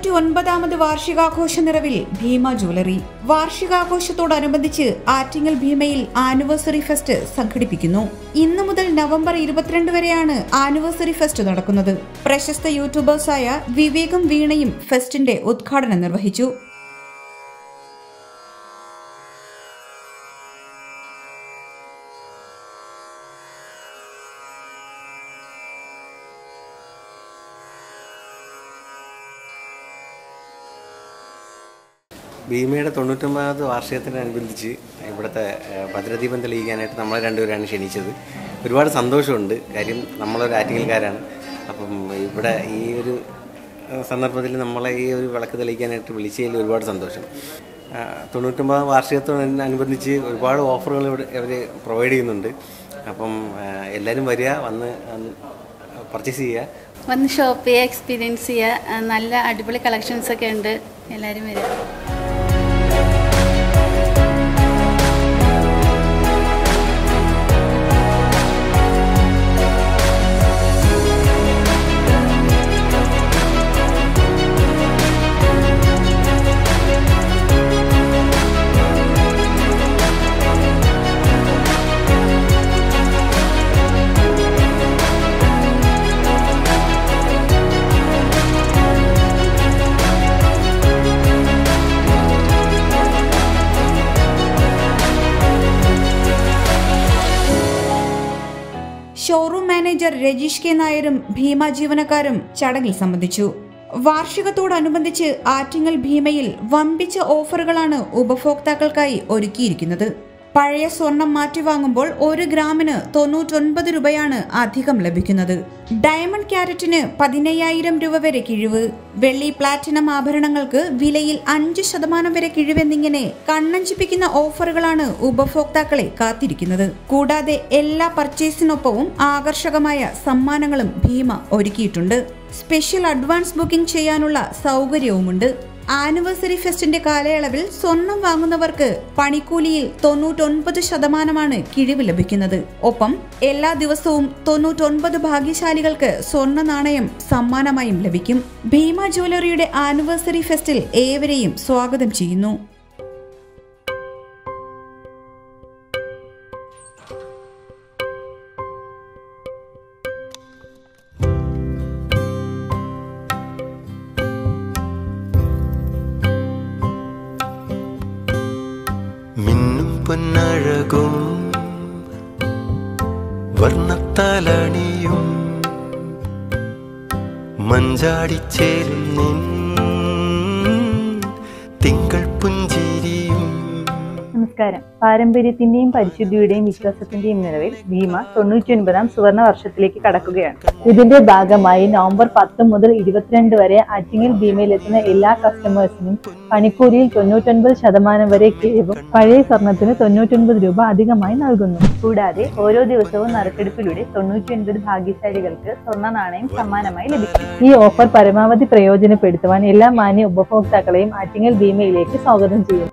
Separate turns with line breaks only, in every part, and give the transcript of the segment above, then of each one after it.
തൊണ്ണൂറ്റി ഒൻപതാമത് വാർഷികാഘോഷ നിറവിൽ ഭീമ ജ്വല്ലറി വാർഷികാഘോഷത്തോടനുബന്ധിച്ച് ആറ്റിങ്ങൽ ഭീമയിൽ ആനിവേഴ്സറി ഫെസ്റ്റ് സംഘടിപ്പിക്കുന്നു ഇന്നു മുതൽ നവംബർ ഇരുപത്തിരണ്ട് വരെയാണ് ആനിവേഴ്സറി ഫെസ്റ്റ് നടക്കുന്നത് പ്രശസ്ത യൂട്യൂബേഴ്സായ വിവേകം വീണയും ഫെസ്റ്റിന്റെ ഉദ്ഘാടനം നിർവഹിച്ചു
ഭീമയുടെ തൊണ്ണൂറ്റൊമ്പതാമത് വാർഷികത്തിനനുബന്ധിച്ച് ഇവിടുത്തെ ഏഹ്, ഭദ്രദീപം തെളിയിക്കാനായിട്ട് നമ്മളെ രണ്ടുപേരാണ് ക്ഷണിച്ചത് ഒരുപാട് സന്തോഷമുണ്ട് കാര്യം നമ്മളൊരു ആറ്റിങ്ങൽക്കാരാണ് അപ്പം ഇവിടെ ഈ ഒരു ഏഹ്, സന്ദർഭത്തിൽ നമ്മളെ ഈ ഒരു വിളക്ക് തെളിയിക്കാനായിട്ട് വിളിച്ചതിൽ ഒരുപാട് സന്തോഷം ആ, തൊണ്ണൂറ്റൊമ്പതാം വാർഷികത്തോടനുബന്ധിച്ച് ഒരുപാട് ഓഫറുകൾ ഇവിടെ അവർ പ്രൊവൈഡ് ചെയ്യുന്നുണ്ട് അപ്പം ഏഹ്, എല്ലാവരും വരിക വന്ന് പർച്ചേസ് ചെയ്യുക
വന്ന് ഷോപ്പ് ചെയ്യുക എക്സ്പീരിയൻസ് ചെയ്യുക ആ, നല്ല അടിപൊളി കളക്ഷൻസ് ഒക്കെ ഉണ്ട് എല്ലാവരും വരിക
ഷോറൂം മാനേജർ രജീഷ് കെ നായരും ഭീമ ജീവനക്കാരും ചടങ്ങിൽ സംബന്ധിച്ചു വാർഷികത്തോടനുബന്ധിച്ച് ആറ്റിങ്ങൽ ഭീമയിൽ വമ്പിച്ച ഓഫറുകളാണ് ഉപഭോക്താക്കൾക്കായി ഒരുക്കിയിരിക്കുന്നത് പഴയ സ്വർണം മാറ്റിവാങ്ങുമ്പോൾ ഒരു ഗ്രാമിന് തൊണ്ണൂറ്റൊൻപത് രൂപയാണ് അധികം ലഭിക്കുന്നത് ഡയമണ്ട് ക്യാരറ്റിന് പതിനയ്യായിരം രൂപ വരെ കിഴിവ് വെള്ളി പ്ലാറ്റിനം ആഭരണങ്ങൾക്ക് വിലയിൽ അഞ്ച് ശതമാനം വരെ കിഴിവെന്നിങ്ങനെ കണ്ണഞ്ചിപ്പിക്കുന്ന ഓഫറുകളാണ് ഉപഭോക്താക്കളെ കാത്തിരിക്കുന്നത് കൂടാതെ എല്ലാ പർച്ചേസിനൊപ്പവും ആകർഷകമായ സമ്മാനങ്ങളും ഭീമ ഒരുക്കിയിട്ടുണ്ട് സ്പെഷ്യൽ അഡ്വാൻസ് ബുക്കിംഗ് ചെയ്യാനുള്ള സൗകര്യവുമുണ്ട് ആനിവേഴ്സറി ഫെസ്റ്റിന്റെ കാലയളവിൽ സ്വർണം വാങ്ങുന്നവർക്ക് പണിക്കൂലിയിൽ തൊണ്ണൂറ്റൊൻപത് ശതമാനമാണ് കിഴിവ് ലഭിക്കുന്നത് ഒപ്പം എല്ലാ ദിവസവും തൊണ്ണൂറ്റൊൻപത് ഭാഗ്യശാലികൾക്ക് സ്വർണ്ണ നാണയം സമ്മാനമായും ലഭിക്കും ഭീമ ജ്വല്ലറിയുടെ ആനിവേഴ്സറി ഫെസ്റ്റിൽ ഏവരെയും സ്വാഗതം ചെയ്യുന്നു
മിന്നും പൊന്നഴകും വർണ്ണത്താലണിയും മഞ്ചാടിച്ചേരും നിൻ തിങ്കൾ പുഞ്ചിരിയും
നമസ്കാരം പാരമ്പര്യത്തിന്റെയും പരിശുദ്ധിയുടെയും വിശ്വാസത്തിന്റെയും നിലവിൽ ഭീമ തൊണ്ണൂറ്റി ഒൻപതാം സുവർണ വർഷത്തിലേക്ക് കടക്കുകയാണ് ഇതിന്റെ ഭാഗമായി നവംബർ പത്ത് മുതൽ ഇരുപത്തിരണ്ട് വരെ ആറ്റിങ്ങൽ ഭീമയിലെത്തുന്ന എല്ലാ കസ്റ്റമേഴ്സിനും പണിക്കൂലിയിൽ തൊണ്ണൂറ്റൊൻപത് ശതമാനം വരെ കിഴിവും പഴയ സ്വർണത്തിന് തൊണ്ണൂറ്റൊൻപത് രൂപ അധികമായി നൽകുന്നു കൂടാതെ ഓരോ ദിവസവും നറുക്കെടുപ്പിലൂടെ തൊണ്ണൂറ്റി ഒൻപത് ഭാഗ്യശാലികൾക്ക് സ്വർണ്ണ നാണയം സമ്മാനമായി ലഭിക്കും ഈ ഓഫർ പരമാവധി പ്രയോജനപ്പെടുത്തുവാൻ എല്ലാ മാന്യ ഉപഭോക്താക്കളെയും ആറ്റിങ്ങൽ ഭീമയിലേക്ക് സ്വാഗതം ചെയ്യുന്നു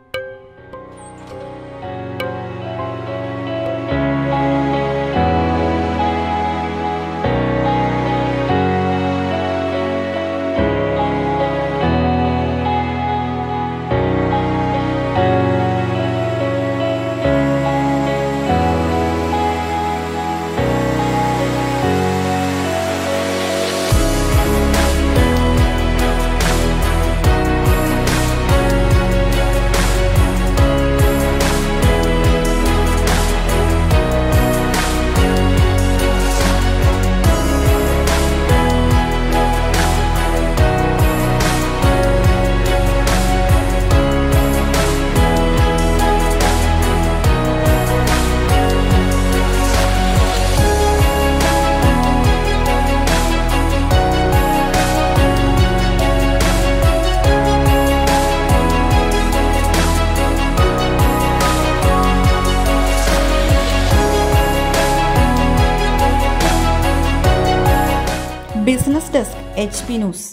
business desk H P news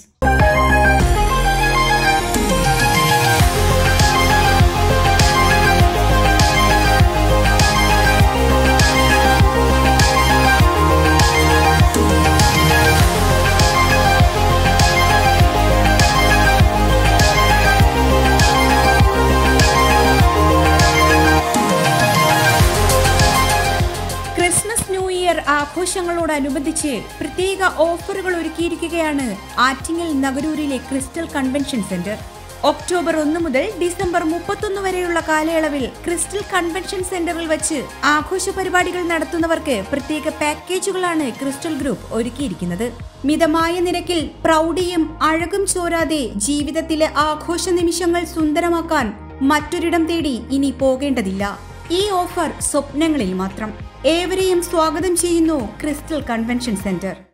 ദിനത്തോടനുബന്ധിച്ച് പ്രത്യേക ഓഫറുകൾ ഒരുക്കിയിരിക്കുകയാണ് ആറ്റിങ്ങൽ നഗരൂരിലെ ക്രിസ്റ്റൽ കൺവെൻഷൻ സെന്റർ ഒക്ടോബർ ഒന്ന് മുതൽ ഡിസംബർ മുപ്പത്തൊന്ന് വരെയുള്ള കാലയളവിൽ ക്രിസ്റ്റൽ കൺവെൻഷൻ സെന്ററിൽ വെച്ച് ആഘോഷ പരിപാടികൾ നടത്തുന്നവർക്ക് പ്രത്യേക പാക്കേജുകളാണ് ക്രിസ്റ്റൽ ഗ്രൂപ്പ് ഒരുക്കിയിരിക്കുന്നത് മിതമായ നിരക്കിൽ പ്രൗഢിയും അഴകും ചോരാതെ ജീവിതത്തിലെ ആഘോഷ നിമിഷങ്ങൾ സുന്ദരമാക്കാൻ മറ്റൊരിടം തേടി ഇനി പോകേണ്ടതില്ല ഈ ഓഫർ സ്വപ്നങ്ങളിൽ മാത്രം ഏവരെയും സ്വാഗതം ചെയ്യുന്നു ക്രിസ്റ്റൽ കൺവെൻഷൻ സെന്റർ